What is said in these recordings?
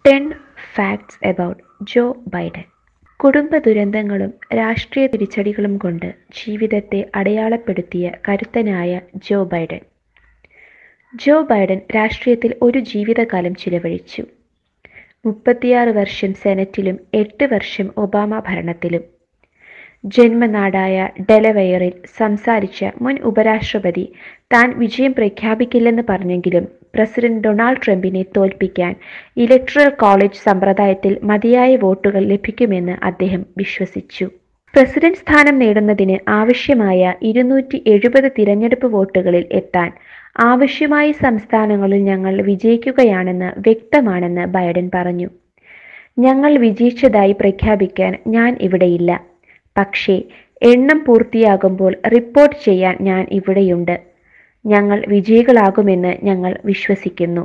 ten facts about Joe Biden കുടുംബ ദുരന്തങ്ങളും രാഷ്ട്രീയ തിരിച്ചടികളും കൊണ്ട് ജീവിതത്തെ അടയാളപ്പെടുത്തിയ കരുത്തനായ ജോ ബൈഡൻ ജോ ബൈഡൻ രാഷ്ട്രീയത്തിൽ ഒരു ജീവിതകാലം ചിലവഴിച്ചു മുപ്പത്തിയാറ് വർഷം സെനറ്റിലും എട്ട് വർഷം ഒബാമ ഭരണത്തിലും ജന്മനാടായ ഡെലവെയറിൽ സംസാരിച്ച മുൻ ഉപരാഷ്ട്രപതി താൻ വിജയം പ്രഖ്യാപിക്കില്ലെന്ന് പറഞ്ഞെങ്കിലും പ്രസിഡന്റ് ഡൊണാൾഡ് ട്രംപിനെ തോൽപ്പിക്കാൻ ഇലക്ട്രൽ കോളേജ് സമ്പ്രദായത്തിൽ മതിയായ വോട്ടുകൾ ലഭിക്കുമെന്ന് അദ്ദേഹം വിശ്വസിച്ചു പ്രസിഡന്റ് സ്ഥാനം നേടുന്നതിന് ആവശ്യമായ ഇരുന്നൂറ്റി എഴുപത് തിരഞ്ഞെടുപ്പ് വോട്ടുകളിൽ എത്താൻ ആവശ്യമായ സംസ്ഥാനങ്ങളിൽ ഞങ്ങൾ വിജയിക്കുകയാണെന്ന് വ്യക്തമാണെന്ന് ബൈഡൻ പറഞ്ഞു ഞങ്ങൾ വിജയിച്ചതായി പ്രഖ്യാപിക്കാൻ ഞാൻ ഇവിടെയില്ല പക്ഷേ എണ്ണം പൂർത്തിയാകുമ്പോൾ റിപ്പോർട്ട് ചെയ്യാൻ ഞാൻ ഇവിടെയുണ്ട് ഞങ്ങൾ വിജയികളാകുമെന്ന് ഞങ്ങൾ വിശ്വസിക്കുന്നു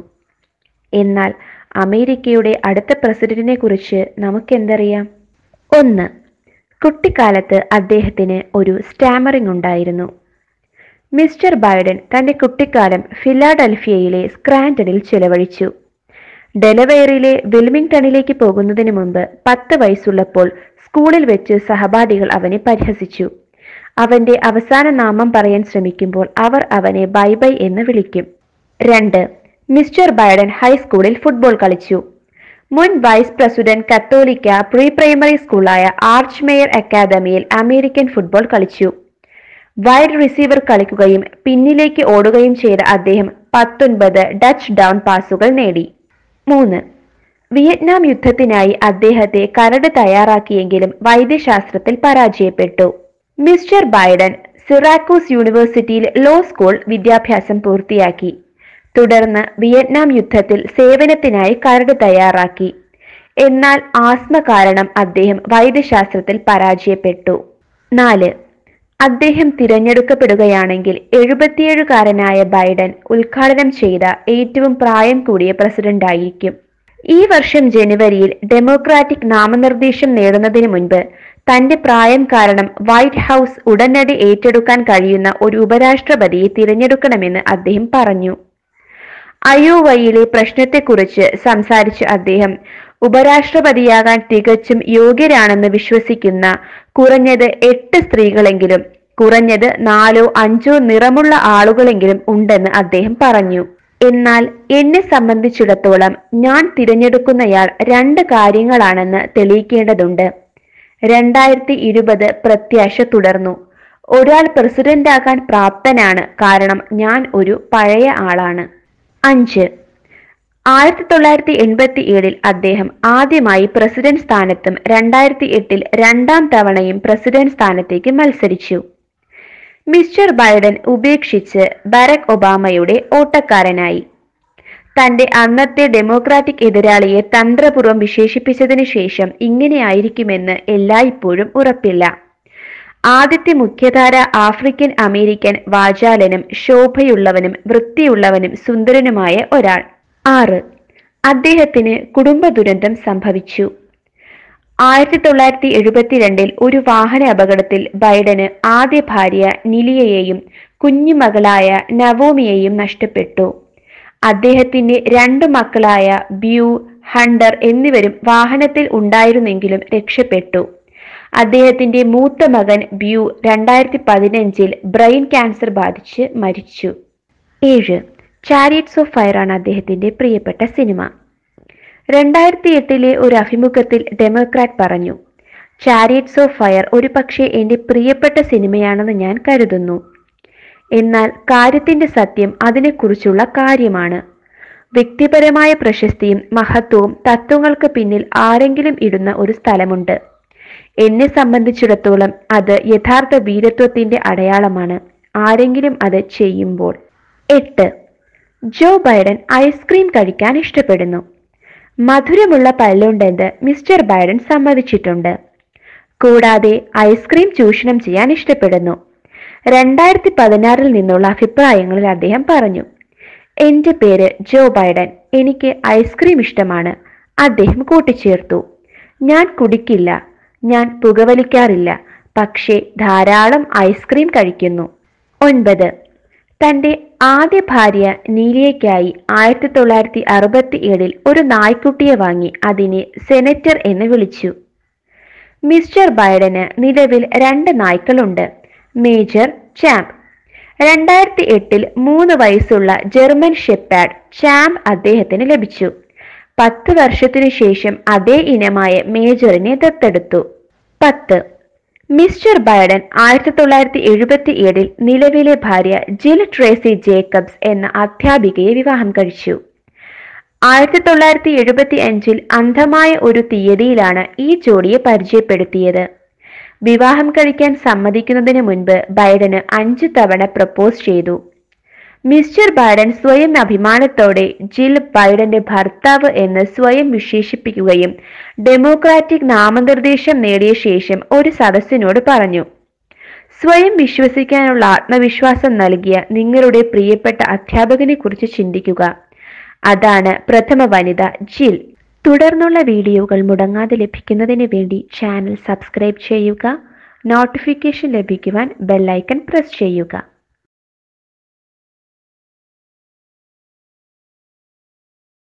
എന്നാൽ അമേരിക്കയുടെ അടുത്ത പ്രസിഡന്റിനെ കുറിച്ച് നമുക്കെന്തറിയാം ഒന്ന് കുട്ടിക്കാലത്ത് അദ്ദേഹത്തിന് ഒരു സ്റ്റാമറിംഗ് ഉണ്ടായിരുന്നു മിസ്റ്റർ ബൈഡൻ തന്റെ കുട്ടിക്കാലം ഫിലാഡൽഫിയയിലെ സ്ക്രാൻഡനിൽ ചെലവഴിച്ചു ഡെലവെയറിലെ വിൽമിംഗ്ടണിലേക്ക് പോകുന്നതിന് മുമ്പ് പത്ത് വയസ്സുള്ളപ്പോൾ സ്കൂളിൽ വെച്ച് സഹപാഠികൾ അവനെ പരിഹസിച്ചു അവന്റെ അവസാന നാമം പറയാൻ ശ്രമിക്കുമ്പോൾ അവർ അവനെ ബൈ ബൈ എന്ന് വിളിക്കും രണ്ട് മിസ്റ്റർ ബൈഡൻ ഹൈസ്കൂളിൽ ഫുട്ബോൾ കളിച്ചു മുൻ വൈസ് പ്രസിഡന്റ് കത്തോലിക്ക പ്രീ പ്രൈമറി സ്കൂളായ ആർച്ച് മേയർ അക്കാദമിയിൽ അമേരിക്കൻ ഫുട്ബോൾ കളിച്ചു വൈഡ് റിസീവർ കളിക്കുകയും പിന്നിലേക്ക് ഓടുകയും ചെയ്ത അദ്ദേഹം പത്തൊൻപത് ഡച്ച് ഡൗൺ പാസുകൾ നേടി മൂന്ന് വിയറ്റ്നാം യുദ്ധത്തിനായി അദ്ദേഹത്തെ കരട് തയ്യാറാക്കിയെങ്കിലും വൈദ്യശാസ്ത്രത്തിൽ പരാജയപ്പെട്ടു മിസ്റ്റർ ബൈഡൻ സിറാക്കൂസ് യൂണിവേഴ്സിറ്റിയിൽ ലോ സ്കൂൾ വിദ്യാഭ്യാസം പൂർത്തിയാക്കി തുടർന്ന് വിയറ്റ്നാം യുദ്ധത്തിൽ സേവനത്തിനായി കരട് തയ്യാറാക്കി എന്നാൽ ആസ്മ കാരണം അദ്ദേഹം വൈദ്യശാസ്ത്രത്തിൽ പരാജയപ്പെട്ടു നാല് അദ്ദേഹം തിരഞ്ഞെടുക്കപ്പെടുകയാണെങ്കിൽ എഴുപത്തിയേഴുകാരനായ ബൈഡൻ ഉദ്ഘാടനം ചെയ്ത ഏറ്റവും പ്രായം കൂടിയ പ്രസിഡന്റായിരിക്കും ഈ വർഷം ജനുവരിയിൽ ഡെമോക്രാറ്റിക് നാമനിർദ്ദേശം നേടുന്നതിന് മുൻപ് തന്റെ പ്രായം കാരണം വൈറ്റ് ഹൗസ് ഉടനടി ഏറ്റെടുക്കാൻ കഴിയുന്ന ഒരു ഉപരാഷ്ട്രപതിയെ തിരഞ്ഞെടുക്കണമെന്ന് അദ്ദേഹം പറഞ്ഞു അയോവയിലെ പ്രശ്നത്തെക്കുറിച്ച് സംസാരിച്ച അദ്ദേഹം ഉപരാഷ്ട്രപതിയാകാൻ തികച്ചും യോഗ്യരാണെന്ന് വിശ്വസിക്കുന്ന കുറഞ്ഞത് എട്ട് സ്ത്രീകളെങ്കിലും കുറഞ്ഞത് നാലോ അഞ്ചോ നിറമുള്ള ആളുകളെങ്കിലും ഉണ്ടെന്ന് അദ്ദേഹം പറഞ്ഞു എന്നാൽ എന്നെ സംബന്ധിച്ചിടത്തോളം ഞാൻ തിരഞ്ഞെടുക്കുന്നയാൾ രണ്ട് കാര്യങ്ങളാണെന്ന് തെളിയിക്കേണ്ടതുണ്ട് രണ്ടായിരത്തി ഇരുപത് പ്രത്യാശ തുടർന്നു ഒരാൾ പ്രസിഡന്റാകാൻ പ്രാപ്തനാണ് കാരണം ഞാൻ ഒരു പഴയ ആളാണ് അഞ്ച് ആയിരത്തി തൊള്ളായിരത്തി എൺപത്തി ഏഴിൽ അദ്ദേഹം ആദ്യമായി പ്രസിഡന്റ് സ്ഥാനത്തും രണ്ടായിരത്തി എട്ടിൽ രണ്ടാം തവണയും പ്രസിഡന്റ് സ്ഥാനത്തേക്ക് മത്സരിച്ചു മിസ്റ്റർ ബൈഡൻ ഉപേക്ഷിച്ച് ബarack ഒബാമയുടെ ഓട്ടക്കാരനായി തന്റെ അന്നത്തെ ഡെമോക്രാറ്റിക് എതിരാളിയെ തന്ത്രപൂർവ്വം വിശേഷിപ്പിച്ചതിനു ശേഷം ഇങ്ങനെയായിരിക്കുമെന്ന് എല്ലായ്പ്പോഴും ഉറപ്പില്ല ആദ്യത്തെ മുഖ്യധാര ആഫ്രിക്കൻ അമേരിക്കൻ വാചാലനും ശോഭയുള്ളവനും വൃത്തിയുള്ളവനും സുന്ദരനുമായ ഒരാൾ ആറ് അദ്ദേഹത്തിന് കുടുംബ ദുരന്തം സംഭവിച്ചു ആയിരത്തി തൊള്ളായിരത്തി എഴുപത്തിരണ്ടിൽ ഒരു വാഹന അപകടത്തിൽ ബൈഡന് ആദ്യ ഭാര്യ നിലിയയെയും കുഞ്ഞുമകളായ നവോമിയെയും നഷ്ടപ്പെട്ടു അദ്ദേഹത്തിന്റെ രണ്ടു മക്കളായ ബ്യൂ ഹണ്ടർ എന്നിവരും വാഹനത്തിൽ ഉണ്ടായിരുന്നെങ്കിലും രക്ഷപ്പെട്ടു അദ്ദേഹത്തിന്റെ മൂത്ത മകൻ ബ്യൂ രണ്ടായിരത്തി പതിനഞ്ചിൽ ബ്രെയിൻ ക്യാൻസർ ബാധിച്ച് മരിച്ചു ഏഴ് ചാരിയറ്റ്സ് ഓഫ് ഫയർ ആണ് അദ്ദേഹത്തിന്റെ പ്രിയപ്പെട്ട സിനിമ രണ്ടായിരത്തി എട്ടിലെ ഒരു അഭിമുഖത്തിൽ ഡെമോക്രാറ്റ് പറഞ്ഞു ചാരിയറ്റ്സ് ഓഫ് ഫയർ ഒരു പക്ഷേ എൻ്റെ പ്രിയപ്പെട്ട സിനിമയാണെന്ന് ഞാൻ കരുതുന്നു എന്നാൽ കാര്യത്തിന്റെ സത്യം അതിനെക്കുറിച്ചുള്ള കാര്യമാണ് വ്യക്തിപരമായ പ്രശസ്തിയും മഹത്വവും തത്വങ്ങൾക്ക് പിന്നിൽ ആരെങ്കിലും ഇടുന്ന ഒരു സ്ഥലമുണ്ട് എന്നെ സംബന്ധിച്ചിടത്തോളം അത് യഥാർത്ഥ വീരത്വത്തിന്റെ അടയാളമാണ് ആരെങ്കിലും അത് ചെയ്യുമ്പോൾ എട്ട് ജോ ബൈഡൻ ഐസ്ക്രീം കഴിക്കാൻ ഇഷ്ടപ്പെടുന്നു മധുരമുള്ള പല്ലുണ്ടെന്ന് മിസ്റ്റർ ബൈഡൻ സമ്മതിച്ചിട്ടുണ്ട് കൂടാതെ ഐസ്ക്രീം ചൂഷണം ചെയ്യാൻ ഇഷ്ടപ്പെടുന്നു രണ്ടായിരത്തി പതിനാറിൽ നിന്നുള്ള അഭിപ്രായങ്ങളിൽ അദ്ദേഹം പറഞ്ഞു എന്റെ പേര് ജോ ബൈഡൻ എനിക്ക് ഐസ്ക്രീം ഇഷ്ടമാണ് അദ്ദേഹം കൂട്ടിച്ചേർത്തു ഞാൻ കുടിക്കില്ല ഞാൻ പുകവലിക്കാറില്ല പക്ഷേ ധാരാളം ഐസ്ക്രീം കഴിക്കുന്നു ഒൻപത് തന്റെ ആദ്യ ഭാര്യ നീലിയയ്ക്കായി ആയിരത്തി തൊള്ളായിരത്തി അറുപത്തി ഏഴിൽ ഒരു നായ്ക്കുട്ടിയെ വാങ്ങി അതിനെ സെനറ്റർ എന്ന് വിളിച്ചു മിസ്റ്റർ ബൈഡന് നിലവിൽ രണ്ട് നായ്ക്കളുണ്ട് മേജർ ചാമ്പ് രണ്ടായിരത്തി എട്ടിൽ മൂന്ന് വയസ്സുള്ള ജർമ്മൻ ഷെപ്പാഡ് ചാമ്പ് അദ്ദേഹത്തിന് ലഭിച്ചു പത്ത് വർഷത്തിനു ശേഷം അതേ ഇനമായ മേജറിനെ ദത്തെടുത്തു പത്ത് മിസ്റ്റർ ബൈഡൻ ആയിരത്തി തൊള്ളായിരത്തി എഴുപത്തി ഏഴിൽ നിലവിലെ ഭാര്യ ജിൽ ട്രേസി ജേക്കബ്സ് എന്ന അധ്യാപികയെ വിവാഹം കഴിച്ചു ആയിരത്തി തൊള്ളായിരത്തി എഴുപത്തി അഞ്ചിൽ അന്ധമായ ഒരു തീയതിയിലാണ് ഈ ജോഡിയെ പരിചയപ്പെടുത്തിയത് വിവാഹം കഴിക്കാൻ സമ്മതിക്കുന്നതിന് മുൻപ് ബൈഡന് അഞ്ച് തവണ പ്രപ്പോസ് ചെയ്തു മിസ്റ്റർ ബൈഡൻ സ്വയം അഭിമാനത്തോടെ ജിൽ ബൈഡന്റെ ഭർത്താവ് എന്ന് സ്വയം വിശേഷിപ്പിക്കുകയും ഡെമോക്രാറ്റിക് നാമനിർദ്ദേശം നേടിയ ശേഷം ഒരു സദസ്സിനോട് പറഞ്ഞു സ്വയം വിശ്വസിക്കാനുള്ള ആത്മവിശ്വാസം നൽകിയ നിങ്ങളുടെ പ്രിയപ്പെട്ട അധ്യാപകനെ കുറിച്ച് ചിന്തിക്കുക അതാണ് പ്രഥമ വനിത ജിൽ തുടർന്നുള്ള വീഡിയോകൾ മുടങ്ങാതെ ലഭിക്കുന്നതിന് വേണ്ടി ചാനൽ സബ്സ്ക്രൈബ് ചെയ്യുക നോട്ടിഫിക്കേഷൻ ലഭിക്കുവാൻ ബെല്ലൈക്കൺ പ്രസ് ചെയ്യുക